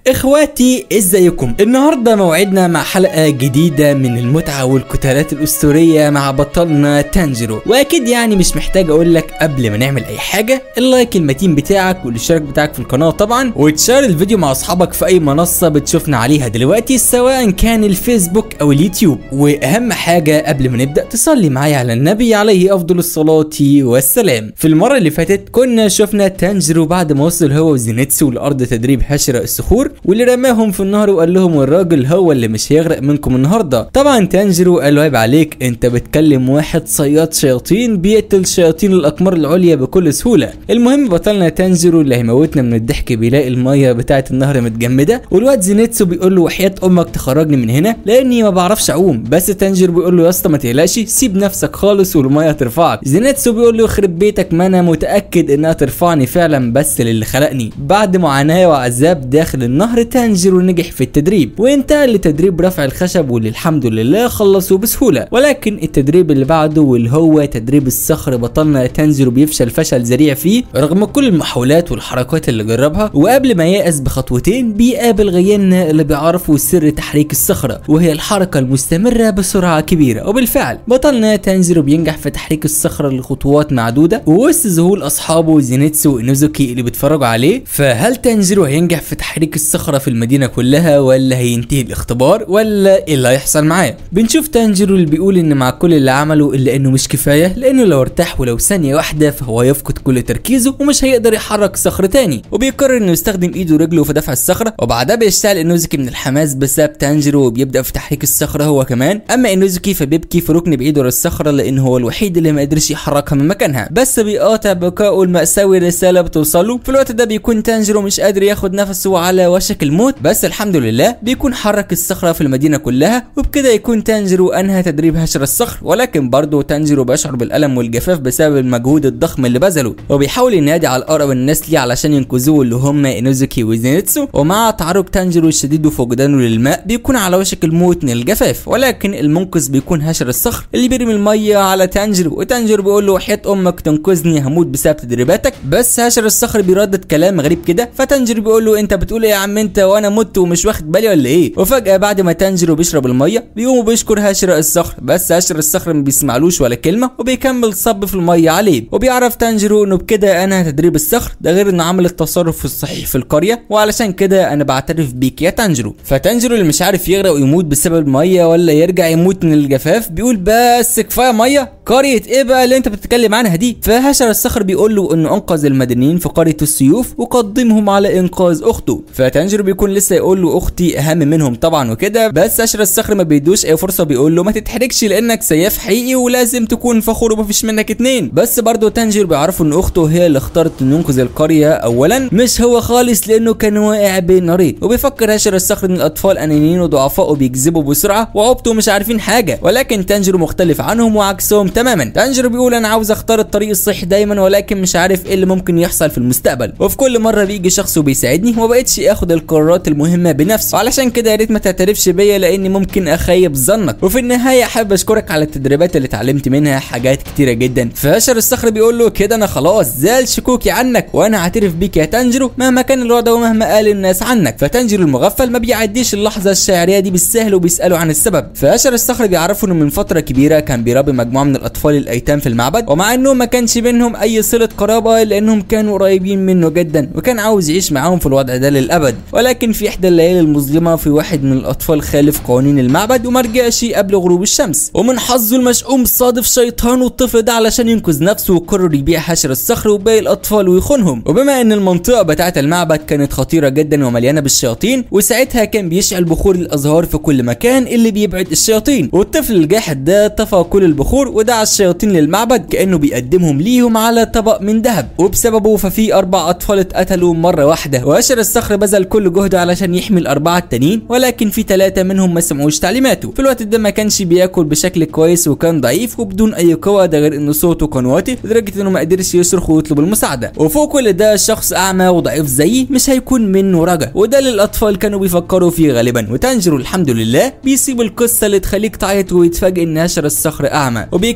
اخواتي ازيكم النهارده موعدنا مع حلقه جديده من المتعه والقتالات الاسطوريه مع بطلنا تانجيرو واكيد يعني مش محتاج اقول لك قبل ما نعمل اي حاجه اللايك المتين بتاعك والاشتراك بتاعك في القناه طبعا وتشار الفيديو مع اصحابك في اي منصه بتشوفنا عليها دلوقتي سواء كان الفيسبوك او اليوتيوب واهم حاجه قبل ما نبدا تصلي معايا على النبي عليه افضل الصلاه والسلام في المره اللي فاتت كنا شفنا تانجيرو بعد ما وصل هو وزينيتسو لارض تدريب حشره الصخور واللي رماهم في النهر وقال لهم الراجل هو اللي مش هيغرق منكم النهارده طبعا تانجيرو قال له عيب عليك انت بتكلم واحد صياد شياطين بيقتل شياطين الاقمار العليا بكل سهوله المهم بطلنا تانجيرو اللي هيموتنا من الضحك بيلاقي الميه بتاعه النهر متجمده والواد زينيتسو بيقول له وحياه امك تخرجني من هنا لاني ما بعرفش اعوم بس تانجيرو بيقول له يا اسطى ما تقلقش سيب نفسك خالص والميه هترفعك زينيتسو بيقول له يخرب بيتك ما انا متاكد انها ترفعني فعلا بس للي خلقني بعد معاناه وعذاب داخل النهر تانجيرو نجح في التدريب وانتهى لتدريب رفع الخشب واللي الحمد لله خلصوا بسهوله ولكن التدريب اللي بعده واللي هو تدريب الصخر بطلنا تانجيرو بيفشل فشل ذريع فيه رغم كل المحاولات والحركات اللي جربها وقبل ما ييأس بخطوتين بيقابل غيانا اللي بيعرفوا سر تحريك الصخره وهي الحركه المستمره بسرعه كبيره وبالفعل بطلنا تانجيرو بينجح في تحريك الصخره لخطوات معدوده ووسط ذهول اصحابه زينيتسو ونوزوكي اللي بيتفرجوا عليه فهل تانجيرو هينجح في تحريك الصخره في المدينه كلها ولا هينتهي الاختبار ولا ايه اللي هيحصل معاه بنشوف تانجيرو اللي بيقول ان مع كل اللي عمله الا انه مش كفايه لانه لو ارتاح ولو ثانيه واحده فهو يفقد كل تركيزه ومش هيقدر يحرك صخر تاني وبيقرر انه يستخدم ايده ورجله في دفع الصخره وبعدها بيشتعل انوزوكي من الحماس بسبب تانجيرو وبيبدا في تحريك الصخره هو كمان اما انوزوكي فبيبكي في ركن بايده ورا الصخره لان هو الوحيد اللي ما قدرش يحركها من مكانها بس بيقاطع بكائه المأساوي رساله بتوصله في الوقت ده بيكون تانجيرو مش قادر ياخد نفسه على وشك الموت بس الحمد لله بيكون حرك الصخره في المدينه كلها وبكده يكون تانجيرو انهى تدريب هشر الصخر ولكن برضه تانجيرو بيشعر بالالم والجفاف بسبب المجهود الضخم اللي بذله وبيحاول ينادي على الاقرب الناس ليه علشان ينقذوه اللي هم انوزوكي وزينيتسو ومع تعرض تانجيرو الشديد وفقدانه للماء بيكون على وشك الموت من الجفاف ولكن المنقذ بيكون هشر الصخر اللي بيرمي الميه على تانجيرو وتانجيرو بيقول له وحياه امك تنقذني هموت بسبب تدريباتك بس هشر الصخر بيردد كلام غريب كده فتانجيرو بيقول له انت بتقول ايه يا عم انت وانا مت ومش واخد بالي ولا ايه وفجاه بعد ما تانجيرو بيشرب الميه بيقوم بيشكر هشر الصخر بس هشر الصخر ما بيسمعلوش ولا كلمه وبيكمل صب في الميه عليه وبيعرف تانجيرو انه بكده انا تدريب الصخر ده غير انه عمل التصرف الصحيح في القريه وعلشان كده انا بعترف بيك يا تانجيرو فتانجيرو اللي مش عارف يغرق ويموت بسبب الميه ولا يرجع يموت من الجفاف بيقول بس كفايه ميه قريه ايه بقى اللي انت بتتكلم عنها دي فهشر الصخر بيقول له انه انقذ المدنيين في قريه السيوف وقدمهم على انقاذ اخته فتانجيرو بيكون لسه يقول له اختي اهم منهم طبعا وكده بس هشر الصخر ما بيدوش اي فرصه بيقول له ما تتحركش لانك سياف حقيقي ولازم تكون فخور ومفيش منك اتنين بس برضه تانجير بيعرفوا ان اخته هي اللي اختارت انه ينقذ القريه اولا مش هو خالص لانه كان واقع بين نارين وبيفكر هشر الصخر ان الاطفال انانيين وضعفاء وبيكذبوا بسرعه وعبطوا مش عارفين حاجه ولكن تانجيرو مختلف عنهم وعكسهم تماما تانجيرو بيقول انا عاوز اختار الطريق الصحي دايما ولكن مش عارف ايه اللي ممكن يحصل في المستقبل وفي كل مره بيجي شخص وبيساعدني وما بقتش اخد القرارات المهمه بنفسي وعلشان كده يا ريت ما تعترفش بيا لاني ممكن اخيب ظنك وفي النهايه حابب اشكرك على التدريبات اللي اتعلمت منها حاجات كتيره جدا فهشر الصخر بيقول له كده انا خلاص زال شكوكي عنك وانا هعترف بيك يا تانجيرو مهما كان الوضع ومهما قال الناس عنك فتانجيرو المغفل ما بيعديش اللحظه الشعريه دي بالسهل وبيسالوا عن السبب فهشر الصخر بيعرفوا انه من فتره كبيره كان بيربي مجموعه من الاطفال الايتام في المعبد ومع انه ما كانش بينهم اي صله قرابه لانهم كانوا قريبين منه جدا وكان عاوز يعيش معاهم في الوضع ده للابد ولكن في احدى الليالي المظلمه في واحد من الاطفال خالف قوانين المعبد وما رجعش قبل غروب الشمس ومن حظه المشؤوم صادف شيطان الطفل ده علشان ينقذ نفسه وقرر يبيع حشر الصخر وباقي الاطفال ويخونهم وبما ان المنطقه بتاعه المعبد كانت خطيره جدا ومليانه بالشياطين وساعتها كان بيشعل بخور الازهار في كل مكان اللي بيبعد الشياطين والطفل الجاحد ده طفى كل البخور ودعا الشياطين للمعبد كانه بيقدمهم ليهم على طبق من ذهب وبسببه ففي اربع اطفال اتقتلوا مره واحده وهشر الصخر بذل كل جهده علشان يحمي الاربعه التانيين ولكن في ثلاثه منهم ما سمعوش تعليماته في الوقت ده ما كانش بياكل بشكل كويس وكان ضعيف وبدون اي قوه ده غير ان صوته كان واطي لدرجه انه ما قدرش يصرخ ويطلب المساعده وفوق كل ده شخص اعمى وضعيف زيي مش هيكون منه رجا وده اللي الاطفال كانوا بيفكروا فيه غالبا وتانجيرو الحمد لله بيسيب القصه اللي تخليك تعيط ويتفاجئ ان هشر الصخر اعمى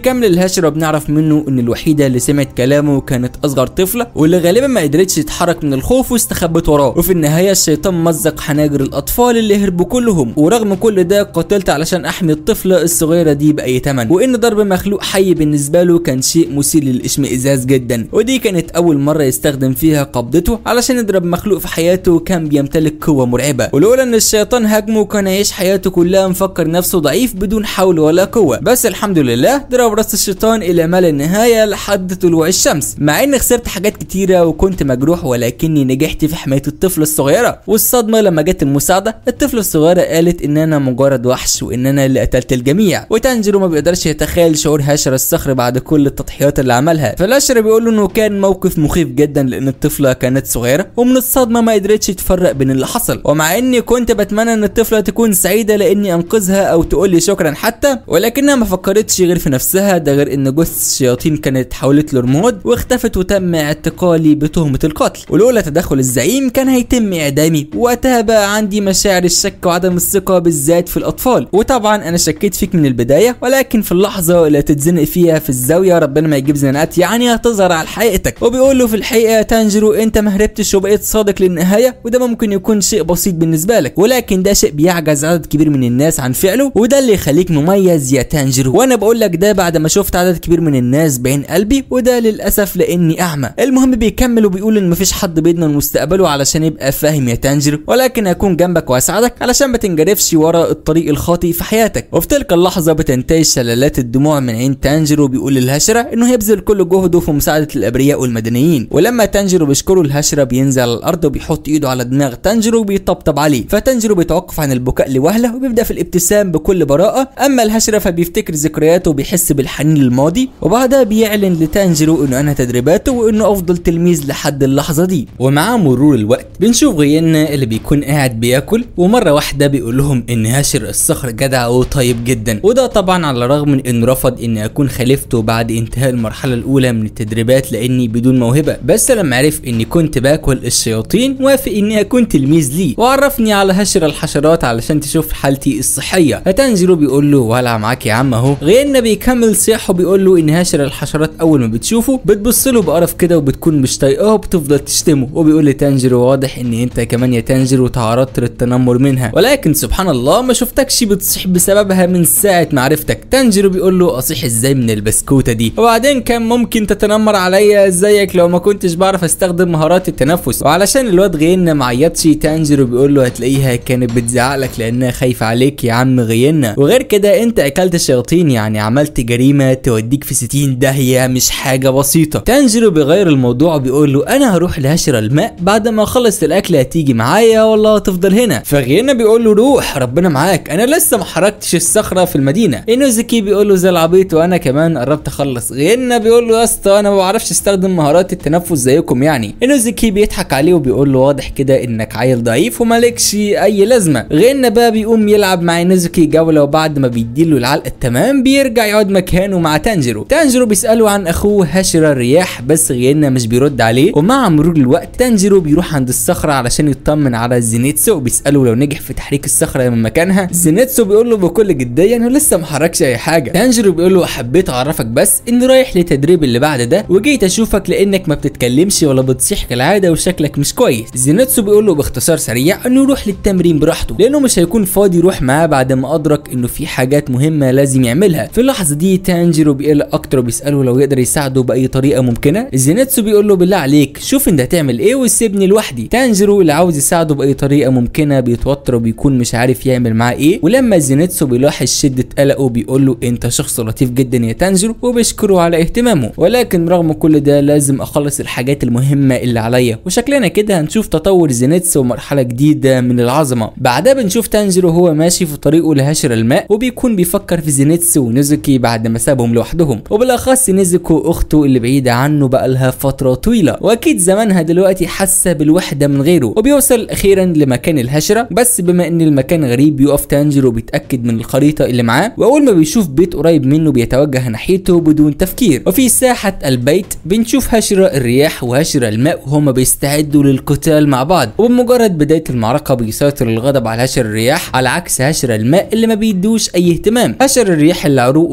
بنكمل الهشرة بنعرف منه ان الوحيدة اللي سمعت كلامه كانت اصغر طفلة واللي غالبا ما قدرتش تتحرك من الخوف واستخبت وراه وفي النهاية الشيطان مزق حناجر الاطفال اللي هربوا كلهم ورغم كل ده قتلت علشان احمي الطفلة الصغيرة دي باي ثمن وان ضرب مخلوق حي بالنسبة له كان شيء مثير للاشمئزاز جدا ودي كانت اول مرة يستخدم فيها قبضته علشان يضرب مخلوق في حياته كان بيمتلك قوة مرعبة ولولا ان الشيطان هاجمه كان يعيش حياته كلها مفكر نفسه ضعيف بدون حول ولا قوة بس الحمد لله ضرب راس الشيطان الى ما لا نهاية لحد طلوع الشمس مع اني خسرت حاجات كتيرة وكنت مجروح ولكني نجحت في حماية الطفلة الصغيرة والصدمة لما جت المساعدة الطفلة الصغيرة قالت ان انا مجرد وحش وان انا اللي قتلت الجميع وتانجيرو ما بيقدرش يتخيل شعور هاشر الصخر بعد كل التضحيات اللي عملها فالاشر بيقول له انه كان موقف مخيف جدا لان الطفلة كانت صغيرة ومن الصدمة ما قدرتش تفرق بين اللي حصل ومع اني كنت بتمنى ان الطفلة تكون سعيدة لاني انقذها او تقول لي شكرا حتى ولكنها ما فكرتش غير في نفسها ده غير ان جثث الشياطين كانت اتحولت لرماد واختفت وتم اعتقالي بتهمة القتل ولولا تدخل الزعيم كان هيتم اعدامي وقتها بقى عندي مشاعر الشك وعدم الثقة بالذات في الاطفال وطبعا انا شكيت فيك من البداية ولكن في اللحظة اللي تتزنق فيها في الزاوية ربنا ما يجيب زنقات يعني هتظهر على حقيقتك وبيقول له في الحقيقة تانجرو انت ما هربتش وبقيت صادق للنهاية وده ممكن يكون شيء بسيط بالنسبة لك ولكن ده شيء بيعجز عدد كبير من الناس عن فعله وده اللي يخليك مميز يا تانجرو وانا بقول لك ده بعد ما شفت عدد كبير من الناس بعين قلبي وده للاسف لاني اعمى المهم بيكمل وبيقول ان مفيش حد بيضمن مستقبله علشان يبقى فاهم يا تانجرو ولكن هكون جنبك واساعدك علشان ما تنجرفش ورا الطريق الخاطئ في حياتك وفي تلك اللحظه بتنتهي شلالات الدموع من عين تانجرو بيقول للهشره انه هيبذل كل جهده في مساعده الابرياء والمدنيين ولما تانجرو بيشكره الهشره بينزل على الارض وبيحط ايده على دماغ تانجرو وبيطبطب عليه فتانجرو بيتوقف عن البكاء لوهله وبيبدا في الابتسام بكل براءه اما الهشره فبيفتكر ذكرياته وبيحس بالحنين للماضي وبعدها بيعلن لتانجرو انه انهى تدريباته وانه افضل تلميذ لحد اللحظه دي ومع مرور الوقت بنشوف غيانا اللي بيكون قاعد بياكل ومره واحده بيقول لهم ان هاشر الصخر جدع وطيب جدا وده طبعا على الرغم من انه رفض اني اكون خليفته بعد انتهاء المرحله الاولى من التدريبات لاني بدون موهبه بس لما عرف اني كنت باكل الشياطين وافق اني اكون تلميذ ليه وعرفني على هشر الحشرات علشان تشوف حالتي الصحيه فتنجرو بيقول له ولع معاك يا عم اهو غيرنا بيكمل صياحه بيقول له ان هاشر الحشرات اول ما بتشوفه بتبص له بقرف كده وبتكون مش طايقاه وبتفضل تشتمه وبيقول لتانجرو واضح ان انت كمان يا تانجرو تعرضت للتنمر منها ولكن سبحان الله ما شفتكش بتصيح بسببها من ساعه ما عرفتك تانجرو بيقول له اصيح ازاي من البسكوته دي وبعدين كان ممكن تتنمر عليا زيك لو ما كنتش بعرف استخدم مهارات التنفس وعلشان الواد غينا ما عيطش تانجرو بيقول له هتلاقيها كانت بتزعق لك لانها خايفه عليك يا عم غينا وغير كده انت اكلت شياطين يعني عملت جريمه توديك في 60 داهيه مش حاجه بسيطه تانجرو بيغير الموضوع وبيقول له انا هروح لهشر الماء بعد ما اخلص الاكل هتيجي معايا ولا هتفضل هنا فغينا بيقول له روح ربنا معاك انا لسه ما حركتش الصخره في المدينه انوزكي بيقول له زي العبيط وانا كمان قربت اخلص غينا بيقول له يا اسطى انا ما بعرفش استخدم مهارات التنفس زيكم يعني انوزكي بيضحك عليه وبيقول له واضح كده انك عيل ضعيف ومالكش اي لازمه غينا بقى بيقوم يلعب مع انوزكي جوله وبعد ما بيديله العلقه التمام بيرجع يقعد مكانه مع تانجرو تانجرو بيساله عن اخوه هاشر الرياح بس غينا مش بيرد عليه ومع مرور الوقت تانجرو بيروح عند الصخره علشان يطمن على زينيتسو وبيساله لو نجح في تحريك الصخره من مكانها زينيتسو بيقول له بكل جديه انه لسه ما حركش اي حاجه تانجرو بيقول له حبيت اعرفك بس اني رايح لتدريب اللي بعد ده وجيت اشوفك لانك ما بتتكلمش ولا بتصيح كالعاده وشكلك مش كويس زينيتسو بيقول له باختصار سريع انه يروح للتمرين براحته لانه مش هيكون فاضي يروح معاه بعد ما ادرك انه في حاجات مهمه لازم يعملها في اللحظه دي تانجيرو بيقلق اكتر وبيساله لو يقدر يساعده باي طريقه ممكنه زينيتسو بيقول له بالله عليك شوف انت هتعمل ايه وسيبني لوحدي تانجيرو اللي عاوز يساعده باي طريقه ممكنه بيتوتر وبيكون مش عارف يعمل معاه ايه ولما زينيتسو بيلاحظ شده قلقه بيقول له انت شخص لطيف جدا يا تانجيرو وبيشكره على اهتمامه ولكن رغم كل ده لازم اخلص الحاجات المهمه اللي عليا وشكلنا كده هنشوف تطور زينيتسو ومرحله جديده من العظمه بعدها بنشوف تانجيرو هو ماشي في طريقه لهشر الماء وبيكون بيفكر في زينيتسو ونيزوكي بعد ما سابهم لوحدهم وبالاخص نيزوكو اخته اللي بعيده عنه بقى لها فتره طويله واكيد زمانها دلوقتي حاسه بالوحده من غيره وبيوصل اخيرا لمكان الهشره بس بما ان المكان غريب بيقف تانجيرو بيتاكد من الخريطه اللي معاه واول ما بيشوف بيت قريب منه بيتوجه ناحيته بدون تفكير وفي ساحه البيت بنشوف هشره الرياح وهشره الماء وهما بيستعدوا للقتال مع بعض وبمجرد بدايه المعركه بيسيطر الغضب على هشر الرياح على عكس هشر الماء اللي ما بيدوش اي اهتمام هشر الرياح اللي عروقه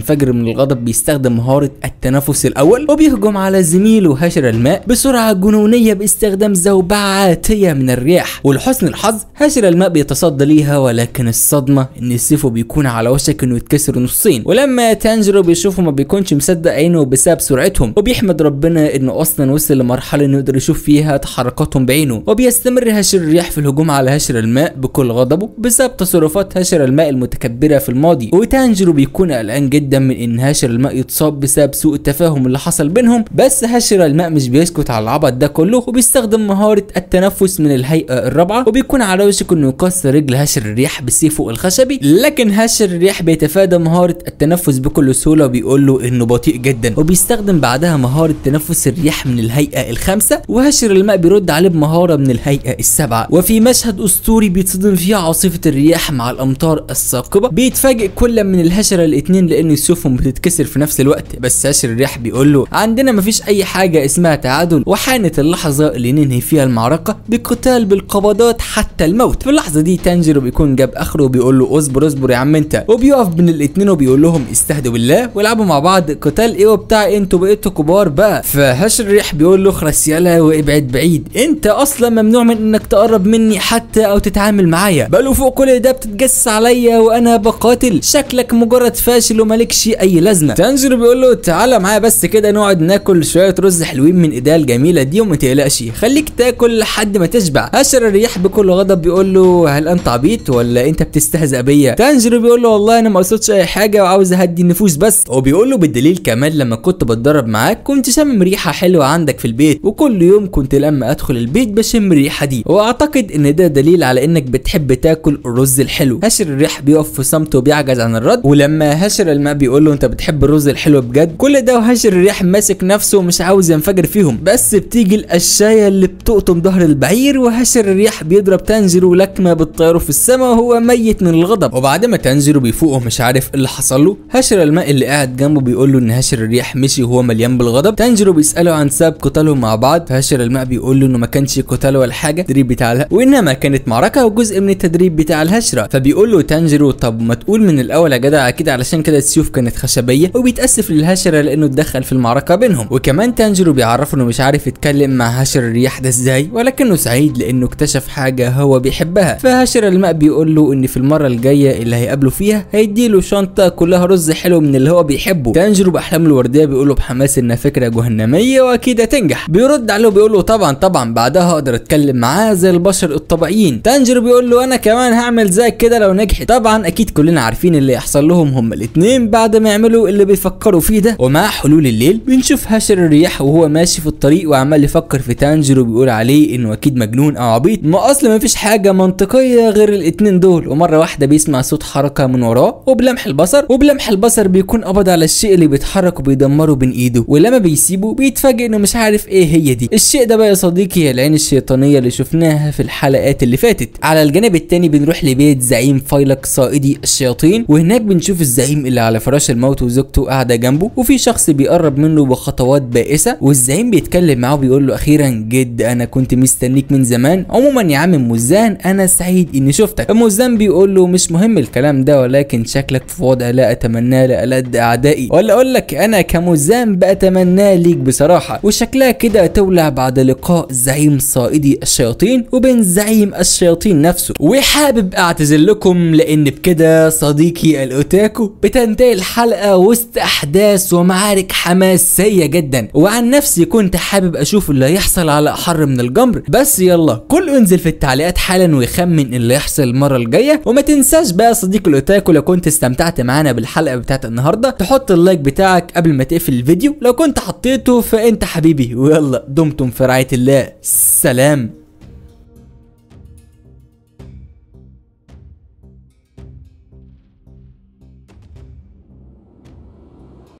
بينفجر من الغضب بيستخدم مهارة التنفس الأول وبيهجم على زميله هشر الماء بسرعة جنونية باستخدام زوبعة عاتية من الرياح ولحسن الحظ هشر الماء بيتصدى ليها ولكن الصدمة إن سيفه بيكون على وشك إنه يتكسر نصين ولما تانجيرو بيشوفه ما بيكونش مصدق عينه بسبب سرعتهم وبيحمد ربنا إنه أصلا وصل لمرحلة إنه يقدر يشوف فيها تحركاتهم بعينه وبيستمر هشر الرياح في الهجوم على هشر الماء بكل غضبه بسبب تصرفات هشر الماء المتكبرة في الماضي وتانجيرو بيكون قلقان جدا من إن هشر الماء يتصاب بسبب سوء التفاهم اللي حصل بينهم بس هشر الماء مش بيسكت على العبط ده كله وبيستخدم مهارة التنفس من الهيئة الرابعة وبيكون على وشك انه يكسر رجل هشر الرياح بسيفه الخشبي لكن هشر الرياح بيتفادى مهارة التنفس بكل سهولة وبيقول له انه بطيء جدا وبيستخدم بعدها مهارة تنفس الرياح من الهيئة الخامسة وهشر الماء بيرد عليه بمهارة من الهيئة السبعة وفي مشهد اسطوري بيتصدم فيه عاصفة الرياح مع الامطار الثاقبة بيتفاجئ كل من الهشرة الاتنين لان سيوفهم بتتكسر في نفس الوقت بس هشر الرياح بيقول له عندنا مفيش اي حاجة اسمها تعادل وحانت اللحظة اللي ننهي فيها المعركة بقتال بالقبضات حتى الموت في اللحظة دي تانجيرو بيكون جاب اخره وبيقول له اصبر اصبر يا عم انت وبيقف بين الاتنين وبيقول لهم استهدوا بالله والعبوا مع بعض قتال ايه وبتاع انتوا بقيتوا كبار بقى فهشر الريح بيقول له اخرس يلا وابعد بعيد انت اصلا ممنوع من انك تقرب مني حتى او تتعامل معايا بل وفوق كل ده بتتجسس عليا وانا بقاتل شكلك مجرد فاشل ومالكش اي لازمه تانجيرو بيقول له تعالى معايا بس كده نقعد ناكل شويه رز حلوين من ايديها الجميله دي وما تقلقش خليك تاكل لحد ما تشبع هشر الرياح بكل غضب بيقول له هل انت عبيط ولا انت بتستهزأ بيا تانجيرو بيقول له والله انا ما قصدتش اي حاجه وعاوز اهدي النفوس بس وبيقول له بالدليل كمان لما كنت بتدرب معاك كنت شامم ريحه حلوه عندك في البيت وكل يوم كنت لما ادخل البيت بشم الريحه دي واعتقد ان ده دليل على انك بتحب تاكل الرز الحلو هشر الريح بيقف في صمت وبيعجز عن الرد ولما هشر الماء بيقول له انت بتحب الرز الحلو بجد كل ده وهشر الريح ماسك نفسه ومش عاوز ينفجر فيهم بس بتيجي القشايه اللي بتقطم ظهر البعير وهشر الريح بيضرب تانجيرو لكمه بتطيره في السماء وهو ميت من الغضب وبعد ما تانجيرو بيفوق ومش عارف ايه اللي حصل له هشر الماء اللي قاعد جنبه بيقول له ان هشر الريح مشي وهو مليان بالغضب تانجيرو بيساله عن سبب قتالهم مع بعض هشر الماء بيقول له انه ما كانش قتال ولا حاجه التدريب بتاع الها وانما كانت معركه وجزء من التدريب بتاع الهشره فبيقول له تانجيرو طب ما تقول من الاول يا جدع اكيد علشان كده السيوف كانت خشبيه وبيتاسف للهشره لانه اتدخل في المعركه بينهم وكمان تانجيرو بيعرفه انه مش عارف يتكلم مع هشر الرياح ده ازاي ولكنه سعيد لانه اكتشف حاجه هو بيحبها فهشر الماء بيقول له ان في المره الجايه اللي هيقابله فيها هيديله شنطه كلها رز حلو من اللي هو بيحبه تانجيرو باحلامه الورديه بيقول له بحماس انها فكره جهنميه واكيد هتنجح بيرد عليه وبيقول له طبعا طبعا بعدها اقدر اتكلم معاه زي البشر الطبيعيين تانجيرو بيقول له انا كمان هعمل زيك كده لو نجحت طبعا اكيد كلنا عارفين اللي يحصل لهم هما الاتنين بعد ما يعملوا اللي بيفكروا فيه ده ومع حلول الليل بنشوف هشر الرياح وهو ماشي في الطريق وعمال يفكر في تانجيرو بيقول عليه انه اكيد مجنون او عبيط ما اصلا مفيش حاجه منطقيه غير الاتنين دول ومره واحده بيسمع صوت حركه من وراه وبلمح البصر وبلمح البصر بيكون قبض على الشيء اللي بيتحرك وبيدمره بين ايده ولما بيسيبه بيتفاجئ انه مش عارف ايه هي دي الشيء ده بقى يا صديقي هي العين الشيطانيه اللي شفناها في الحلقات اللي فاتت على الجانب التاني بنروح لبيت زعيم فايلق صائدي الشياطين وهناك بنشوف الزعيم اللي على فراش الموت وزوجته قاعده جنبه وفي شخص بيقرب منه بخطوات بائسه والزعيم بيتكلم معاه وبيقول له اخيرا جد انا كنت مستنيك من زمان عموما يا عم موزان انا سعيد اني شفتك موزان بيقول له مش مهم الكلام ده ولكن شكلك في وضع لا اتمناه لألد اعدائي ولا اقول لك انا كموزان بأتمناه ليك بصراحه وشكلها كده تولع بعد لقاء زعيم صائدي الشياطين وبين زعيم الشياطين نفسه وحابب اعتذر لكم لان بكده صديقي الاوتاكو بتنتهي الحلقه وسط احداث ومعارك حماسيه جدا وعن نفسي كنت حابب اشوف اللي هيحصل على احر من الجمر بس يلا كل انزل في التعليقات حالا ويخمن اللي يحصل المره الجايه وما تنساش بقى صديقي الاوتاكو لو كنت استمتعت معانا بالحلقه بتاعت النهارده تحط اللايك بتاعك قبل ما تقفل الفيديو لو كنت حطيته فانت حبيبي ويلا دمتم في رعايه الله سلام